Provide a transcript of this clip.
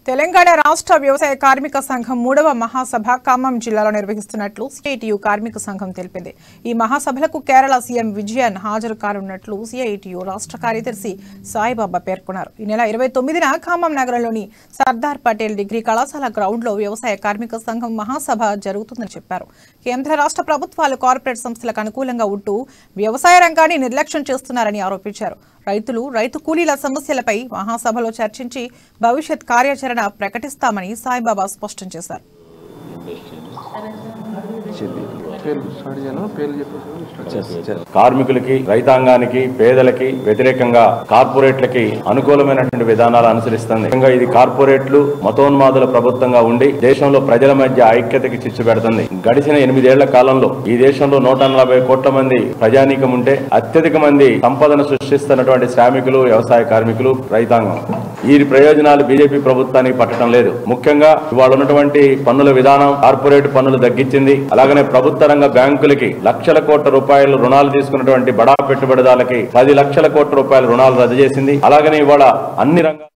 తెలంగాణ రాష్ట్ర వ్యవసాయ కార్మిక సంఘం మూడవ మహాసభ ఖమ్మం జిల్లాలో నిర్వహిస్తున్నట్లు సిఐటియు కార్మిక సంఘం తెలిపింది ఈ మహాసభలకు కేరళ సీఎం విజయన్ హాజరు కానున్నట్లు సిఐటియు రాష్ట్ర కార్యదర్శి సాయిబాబా పేర్కొన్నారు ఈ నెల ఇరవై తొమ్మిదిన ఖమ్మం నగరంలోని సర్దార్ పటేల్ డిగ్రీ కళాశాల గ్రౌండ్లో వ్యవసాయ కార్మిక సంఘం మహాసభ జరుగుతుందని చెప్పారు కేంద్ర రాష్ట్ర ప్రభుత్వాలు కార్పొరేట్ సంస్థలకు అనుకూలంగా ఉంటూ వ్యవసాయ రంగాన్ని నిర్లక్ష్యం చేస్తున్నారని ఆరోపించారు రైతులు రైతు కూలీల సమస్యలపై మహాసభలో చర్చించి భవిష్యత్ కార్యాచరణ ప్రకటిస్తామని సాయిబాబా స్పష్టం చేశారు పేర్లు స్టార్ట్ చేయను పేర్లు చెప్పేసి కార్మికులకి రైతాంగానికి పేదలకి వ్యతిరేకంగా కార్పొరేట్లకి అనుకూలమైనటువంటి విధానాలు అనుసరిస్తుంది ముఖ్యంగా ఇది కార్పొరేట్లు మతోన్మాదుల ప్రభుత్వంగా ఉండి దేశంలో ప్రజల మధ్య ఐక్యతకి చిచ్చు పెడుతుంది గడిచిన ఎనిమిదేళ్ల కాలంలో ఈ దేశంలో నూట నలభై కోట్ల మంది ప్రజానీకం ఉంటే అత్యధిక మంది సంపదను సృష్టిస్తున్నటువంటి శ్రామికులు వ్యవసాయ కార్మికులు రైతాంగం ఈ ప్రయోజనాలు బీజేపీ ప్రభుత్వానికి పట్టడం లేదు ముఖ్యంగా ఇవాళ ఉన్నటువంటి పన్నుల విధానం కార్పొరేట్ పన్నులు తగ్గించింది అలాగనే ప్రభుత్వ రంగ బ్యాంకులకి లక్షల కోట్ల రూపాయలు రుణాలు తీసుకున్నటువంటి బడా పెట్టుబడిదారులకి పది లక్షల కోట్ల రూపాయల రుణాలు రద్దు చేసింది అలాగనే ఇవాళ అన్ని రంగాల